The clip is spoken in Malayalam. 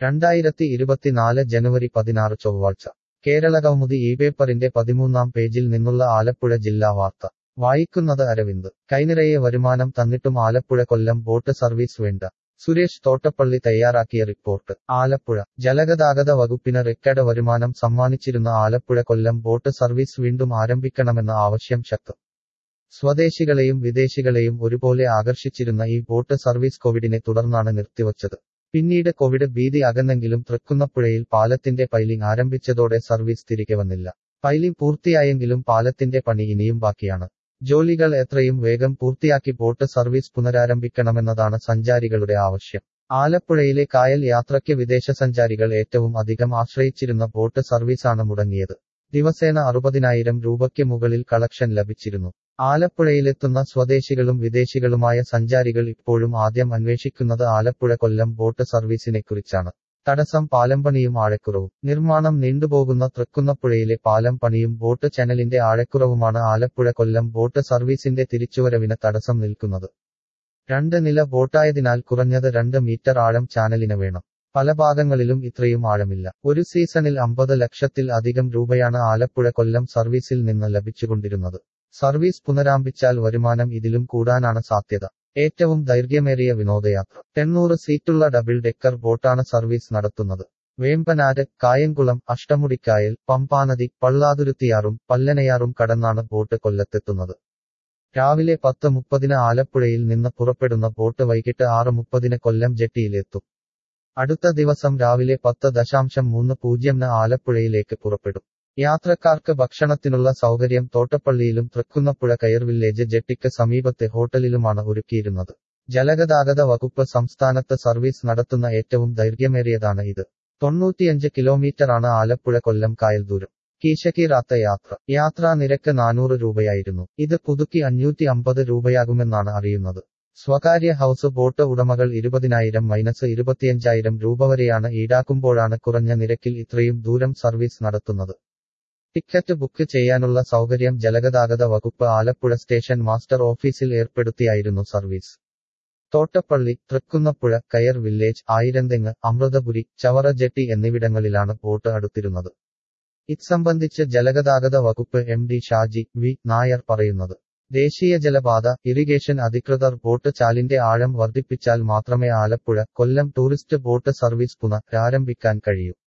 രണ്ടായിരത്തി ഇരുപത്തിനാല് ജനുവരി പതിനാറ് ചൊവ്വാഴ്ച കേരള കൗമുദി ഈ പേപ്പറിന്റെ പതിമൂന്നാം പേജിൽ നിന്നുള്ള ആലപ്പുഴ ജില്ലാ വാർത്ത വായിക്കുന്നത് അരവിന്ദ് കൈനിറയെ വരുമാനം തന്നിട്ടും ആലപ്പുഴ കൊല്ലം ബോട്ട് സർവീസ് വേണ്ട സുരേഷ് തോട്ടപ്പള്ളി തയ്യാറാക്കിയ റിപ്പോർട്ട് ആലപ്പുഴ ജലഗതാഗത വകുപ്പിന് റെക്കോർഡ് വരുമാനം സമ്മാനിച്ചിരുന്ന ആലപ്പുഴ കൊല്ലം ബോട്ട് സർവീസ് വീണ്ടും ആരംഭിക്കണമെന്ന ആവശ്യം ശക്തം സ്വദേശികളെയും വിദേശികളെയും ഒരുപോലെ ആകർഷിച്ചിരുന്ന ഈ ബോട്ട് സർവീസ് കോവിഡിനെ തുടർന്നാണ് നിർത്തിവച്ചത് പിന്നീട് കോവിഡ് ഭീതി അകന്നെങ്കിലും തൃക്കുന്നപ്പുഴയിൽ പാലത്തിന്റെ പൈലിംഗ് ആരംഭിച്ചതോടെ സർവീസ് തിരികെ വന്നില്ല പൈലിംഗ് പൂർത്തിയായെങ്കിലും പാലത്തിന്റെ പണി ഇനിയും ബാക്കിയാണ് ജോലികൾ എത്രയും വേഗം പൂർത്തിയാക്കി ബോട്ട് സർവീസ് പുനരാരംഭിക്കണമെന്നതാണ് സഞ്ചാരികളുടെ ആവശ്യം ആലപ്പുഴയിലെ കായൽ യാത്രയ്ക്ക് വിദേശ സഞ്ചാരികൾ ഏറ്റവും അധികം ആശ്രയിച്ചിരുന്ന ബോട്ട് സർവീസാണ് മുടങ്ങിയത് ദിവസേന അറുപതിനായിരം രൂപയ്ക്ക് മുകളിൽ കളക്ഷൻ ലഭിച്ചിരുന്നു ആലപ്പുഴയിലെത്തുന്ന സ്വദേശികളും വിദേശികളുമായ സഞ്ചാരികൾ ഇപ്പോഴും ആദ്യം അന്വേഷിക്കുന്നത് ആലപ്പുഴ കൊല്ലം ബോട്ട് സർവീസിനെക്കുറിച്ചാണ് തടസ്സം പാലം പണിയും ആഴക്കുറവും നിർമ്മാണം നീണ്ടുപോകുന്ന തൃക്കുന്നപ്പുഴയിലെ പാലം പണിയും ബോട്ട് ചാനലിന്റെ ആഴക്കുറവുമാണ് ആലപ്പുഴ കൊല്ലം ബോട്ട് സർവീസിന്റെ തിരിച്ചുവരവിന് തടസ്സം നിൽക്കുന്നത് രണ്ട് നില ബോട്ടായതിനാൽ കുറഞ്ഞത് രണ്ട് മീറ്റർ ആഴം ചാനലിന് വേണം പല ഭാഗങ്ങളിലും ഇത്രയും ആഴമില്ല ഒരു സീസണിൽ അമ്പത് ലക്ഷത്തിൽ അധികം രൂപയാണ് ആലപ്പുഴ കൊല്ലം സർവീസിൽ നിന്ന് ലഭിച്ചുകൊണ്ടിരുന്നത് സർവീസ് പുനരാരംഭിച്ചാൽ വരുമാനം ഇതിലും കൂടാനാണ് സാധ്യത ഏറ്റവും ദൈർഘ്യമേറിയ വിനോദയാത്ര ടെണ്ണൂറ് സീറ്റുള്ള ഡബിൾ ഡെക്കർ ബോട്ടാണ് സർവീസ് നടത്തുന്നത് വേമ്പനാട് കായംകുളം അഷ്ടമുടിക്കായൽ പമ്പാനദി പള്ളാതുരുത്തിയാറും പല്ലനയാറും കടന്നാണ് ബോട്ട് കൊല്ലത്തെത്തുന്നത് രാവിലെ പത്ത് മുപ്പതിന് ആലപ്പുഴയിൽ നിന്ന് പുറപ്പെടുന്ന ബോട്ട് വൈകിട്ട് ആറ് മുപ്പതിന് കൊല്ലം ജെട്ടിയിലെത്തും അടുത്ത ദിവസം രാവിലെ പത്ത് ദശാംശം മൂന്ന് പൂജ്യംന് ആലപ്പുഴയിലേക്ക് പുറപ്പെടും യാത്രക്കാർക്ക് ഭക്ഷണത്തിനുള്ള സൗകര്യം തോട്ടപ്പള്ളിയിലും തൃക്കുന്നപ്പുഴ കയർ വില്ലേജ് ജെട്ടിക്ക് സമീപത്തെ ഹോട്ടലിലുമാണ് ഒരുക്കിയിരുന്നത് ജലഗതാഗത വകുപ്പ് സംസ്ഥാനത്ത് സർവീസ് നടത്തുന്ന ഏറ്റവും ദൈർഘ്യമേറിയതാണ് ഇത് തൊണ്ണൂറ്റിയഞ്ച് കിലോമീറ്ററാണ് ആലപ്പുഴ കൊല്ലം കായൽ ദൂരം കീശക്കീറാത്ത യാത്ര യാത്രാ നിരക്ക് നാനൂറ് രൂപയായിരുന്നു ഇത് പുതുക്കി അഞ്ഞൂറ്റി അമ്പത് രൂപയാകുമെന്നാണ് അറിയുന്നത് സ്വകാര്യ ഹൗസ് ബോട്ട് ഉടമകൾ ഇരുപതിനായിരം മൈനസ് ഇരുപത്തിയഞ്ചായിരം രൂപ വരെയാണ് ഈടാക്കുമ്പോഴാണ് കുറഞ്ഞ നിരക്കിൽ ഇത്രയും ദൂരം സർവീസ് നടത്തുന്നത് ടിക്കറ്റ് ബുക്ക് ചെയ്യാനുള്ള സൗകര്യം ജലഗതാഗത വകുപ്പ് ആലപ്പുഴ സ്റ്റേഷൻ മാസ്റ്റർ ഓഫീസിൽ ഏർപ്പെടുത്തിയായിരുന്നു സർവീസ് തോട്ടപ്പള്ളി തൃക്കുന്നപ്പുഴ കയർ വില്ലേജ് ആയിരന്തെങ്ങ് അമൃതപുരി ചവറ ജെട്ടി എന്നിവിടങ്ങളിലാണ് ബോട്ട് അടുത്തിരുന്നത് ഇത് സംബന്ധിച്ച് ജലഗതാഗത വകുപ്പ് M D Shaji V Nair പറയുന്നത് ദേശീയ ജലപാത ഇറിഗേഷൻ അധികൃതർ ബോട്ട് ചാലിന്റെ ആഴം വർദ്ധിപ്പിച്ചാൽ മാത്രമേ Alappuzha Kollam tourist boat service പുനരാരംഭിക്കാൻ കഴിയൂ